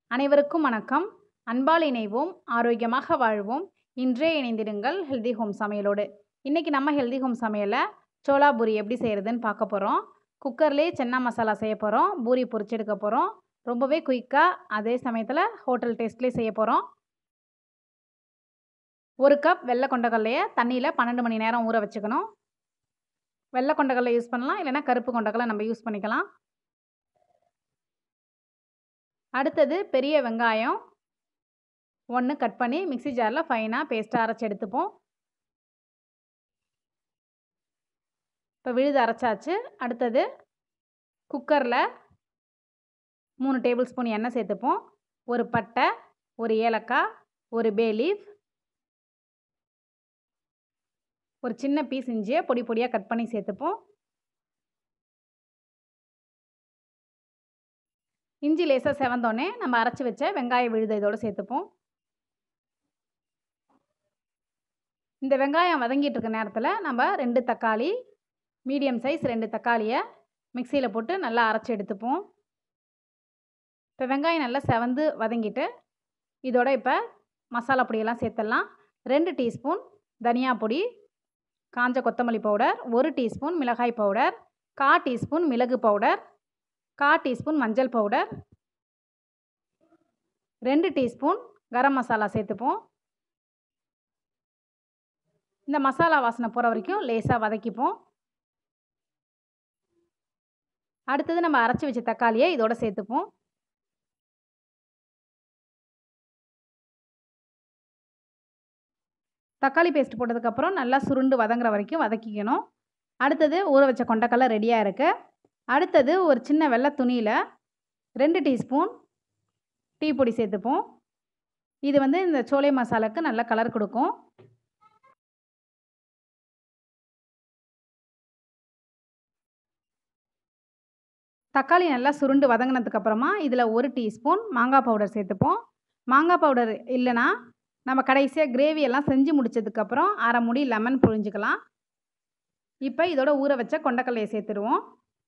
அனைவருக்கும் வணக்கம் அன்பால் இணைவோம் ஆரோக்கியமாக வாழ்வோம் இன்றே இணைந்திடுங்கள் ஹெல்தி ஹோம் சமையலோடு இன்றைக்கி நம்ம ஹெல்தி ஹோம் சமையலில் சோளா பூரி எப்படி செய்கிறதுன்னு பார்க்க போகிறோம் குக்கர்லேயே சென்னா மசாலா செய்ய போகிறோம் பூரி பொரிச்செடுக்க போகிறோம் ரொம்பவே குயிக்காக அதே சமயத்தில் ஹோட்டல் டேஸ்ட்லேயே செய்ய போகிறோம் ஒரு கப் வெள்ளை கொண்டக்கல்லையை தண்ணியில் பன்னெண்டு மணி நேரம் ஊற வச்சுக்கணும் வெள்ளை கொண்டக்கல்லை யூஸ் பண்ணலாம் இல்லைன்னா கருப்பு கொண்டக்கல்லை நம்ம யூஸ் பண்ணிக்கலாம் அடுத்தது பெரிய வெங்காயம் ஒன்று கட் பண்ணி மிக்ஸி ஜாரில் ஃபைனாக பேஸ்ட்டாக அரைச்சி எடுத்துப்போம் இப்போ விழுது அரைச்சாச்சு அடுத்தது குக்கரில் மூணு டேபிள் ஸ்பூன் எண்ணெய் சேர்த்துப்போம் ஒரு பட்டை ஒரு ஏலக்காய் ஒரு பே லீஃப் ஒரு சின்ன பீஸ் இஞ்சியை பொடி பொடியாக கட் பண்ணி சேர்த்துப்போம் இஞ்சி லேசாக செவந்தோடனே நம்ம அரைச்சி வச்ச வெங்காய விழுத இதோடு சேர்த்துப்போம் இந்த வெங்காயம் வதங்கிட்டு இருக்க நேரத்தில் நம்ம ரெண்டு தக்காளி மீடியம் சைஸ் ரெண்டு தக்காளியை மிக்சியில் போட்டு நல்லா அரைச்சி எடுத்துப்போம் இப்போ வெங்காயம் நல்லா செவந்து வதங்கிட்டு இதோட இப்போ மசாலா பொடியெல்லாம் சேர்த்துடலாம் ரெண்டு டீஸ்பூன் தனியா பொடி காஞ்ச கொத்தமல்லி பவுடர் ஒரு டீஸ்பூன் மிளகாய் பவுடர் கா டீஸ்பூன் மிளகு பவுடர் கா டீஸ்பூன் மஞ்சள் பவுடர் ரெண்டு டீஸ்பூன் கரம் மசாலா சேர்த்துப்போம் இந்த மசாலா வாசனை போகிற வரைக்கும் லேசாக வதக்கிப்போம் அடுத்தது நம்ம அரைச்சி வச்ச தக்காளியை இதோட சேர்த்துப்போம் தக்காளி பேஸ்ட் போட்டதுக்கப்புறம் நல்லா சுருண்டு வதங்குற வரைக்கும் வதக்கிக்கணும் அடுத்தது ஊற வச்ச கொண்டக்கடலை ரெடியாக இருக்குது அடுத்தது ஒரு சின்ன வெள்ளை துணியில் ரெண்டு டீஸ்பூன் டீ பொடி சேர்த்துப்போம் இது வந்து இந்த சோலை மசாலாவுக்கு நல்ல கலர் கொடுக்கும் தக்காளி நல்லா சுருண்டு வதங்கினதுக்கப்புறமா இதில் ஒரு டீஸ்பூன் மாங்காய் பவுடர் சேர்த்துப்போம் மாங்காய் பவுடர் இல்லைன்னா நம்ம கடைசியாக கிரேவி எல்லாம் செஞ்சு முடிச்சதுக்கப்புறம் அரை முடி லெமன் புழிஞ்சிக்கலாம் இப்போ இதோட ஊற வச்ச கொண்டக்கல்லையை சேர்த்துருவோம்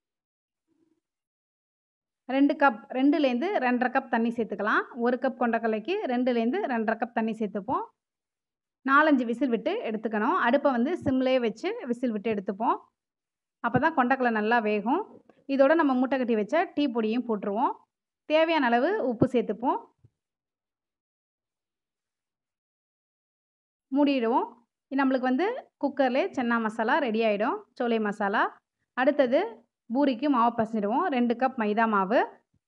ரெண்டு கப் ரெண்டுலேருந்து ரெண்டரை கப் தண்ணி சேர்த்துக்கலாம் ஒரு கப் கொண்டக்கல்லைக்கு ரெண்டுலேருந்து ரெண்டரை கப் தண்ணி சேர்த்துப்போம் நாலஞ்சு விசில் விட்டு எடுத்துக்கணும் அடுப்பை வந்து சிம்லேயே வச்சு விசில் விட்டு எடுத்துப்போம் அப்போ தான் கொண்டக்கல்லை நல்லா வேகும் இதோட நம்ம மூட்டை கட்டி வச்ச டீ பொடியும் போட்டுருவோம் தேவையான அளவு உப்பு சேர்த்துப்போம் மூடிடுவோம் நம்மளுக்கு வந்து குக்கர்லேயே சென்னா மசாலா ரெடி ஆகிடும் சோலை மசாலா அடுத்தது பூரிக்கு மாவு பசஞ்சிடுவோம் ரெண்டு கப் மைதா மாவு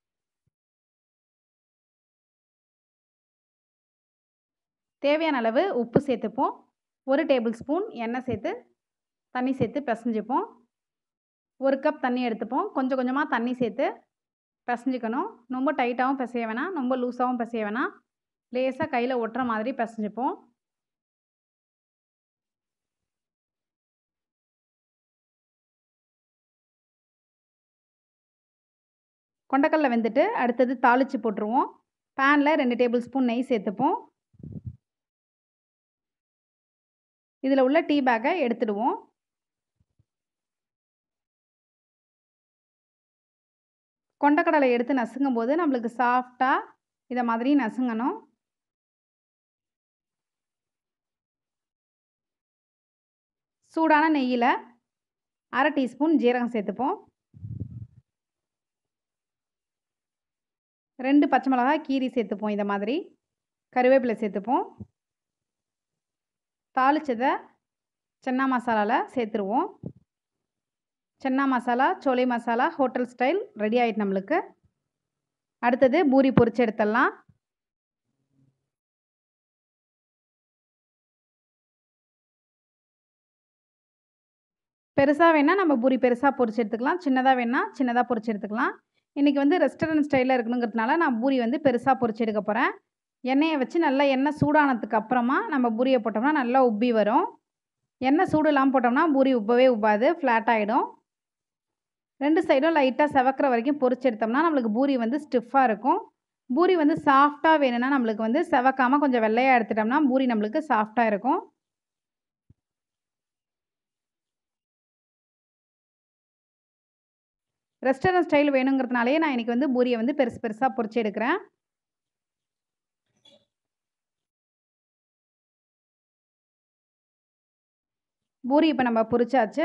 தேவையான அளவு உப்பு சேர்த்துப்போம் ஒரு டேபிள் ஸ்பூன் எண்ணெய் சேர்த்து தண்ணி சேர்த்து பிசைஞ்சுப்போம் ஒரு கப் தண்ணி எடுத்துப்போம் கொஞ்சம் கொஞ்சமாக தண்ணி சேர்த்து பிசைஞ்சிக்கணும் ரொம்ப டைட்டாகவும் பிசைய வேணாம் ரொம்ப லூஸாகவும் பிசைய வேணாம் லேசாக கையில் ஒட்டுற மாதிரி பிசைஞ்சுப்போம் கொண்டக்கடலை வெந்துட்டு அடுத்தது தாளித்து போட்டுருவோம் பேனில் ரெண்டு டேபிள் ஸ்பூன் நெய் சேர்த்துப்போம் இதில் உள்ள டீ பேக்கை எடுத்துடுவோம் கொண்டக்கடலை எடுத்து நசுங்கும் போது நம்மளுக்கு சாஃப்டாக இதை மாதிரி நசுங்கணும் சூடான நெய்யில் அரை டீஸ்பூன் ஜீரகம் சேர்த்துப்போம் ரெண்டு பச்சை மிளகாய் கீரி சேர்த்துப்போம் இதை மாதிரி கருவேப்பிலை சேர்த்துப்போம் தாளிச்சதை சென்னா மசாலாவில் சேர்த்துருவோம் சென்னா மசாலா சோலை மசாலா ஹோட்டல் ஸ்டைல் ரெடி ஆகிட்டு நம்மளுக்கு அடுத்தது பூரி பொரிச்சு எடுத்துடலாம் பெருசாக வேணால் நம்ம பூரி பெருசாக பொரிச்சு எடுத்துக்கலாம் சின்னதாக வேணால் சின்னதாக பொரிச்சு எடுத்துக்கலாம் இன்றைக்கி வந்து ரெஸ்டாரண்ட் ஸ்டைலில் இருக்கணுங்கிறதுனால நான் பூரி வந்து பெருசாக பொரிச்சு எடுக்க போகிறேன் எண்ணெயை வச்சு நல்லா எண்ணெய் சூடானதுக்கு அப்புறமா நம்ம பூரியை போட்டோம்னா நல்லா உப்பி வரும் எண்ணெய் சூடு இல்லாமல் போட்டோம்னா பூரி உப்பவே உப்பாது ஃப்ளாட் ஆகிடும் ரெண்டு சைடும் லைட்டாக செவக்கிற வரைக்கும் பொரிச்சு எடுத்தோம்னா நம்மளுக்கு பூரி வந்து ஸ்டிஃபாக இருக்கும் பூரி வந்து சாஃப்டாக வேணும்னா நம்மளுக்கு வந்து செவக்காமல் கொஞ்சம் வெள்ளையாக எடுத்துட்டோம்னா பூரி நம்மளுக்கு சாஃப்டாக இருக்கும் ரெஸ்டாரண்ட் ஸ்டைல் வேணுங்கிறதுனாலே நான் இன்றைக்கி வந்து பூரியை வந்து பெருசு பெருசாக பொரிச்சு எடுக்கிறேன் பூரி இப்போ நம்ம பொரிச்சாச்சு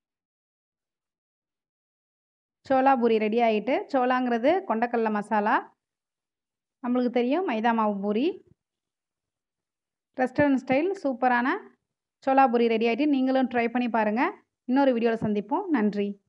சோளா பூரி ரெடி ஆகிட்டு சோளாங்கிறது கொண்டக்கடலை மசாலா நம்மளுக்கு தெரியும் மைதா மாவு பூரி ரெஸ்டாரண்ட் ஸ்டைல் சூப்பரான சோளா பூரி ரெடி ஆகிட்டு நீங்களும் ட்ரை பண்ணி பாருங்கள் இன்னொரு வீடியோவில் சந்திப்போம் நன்றி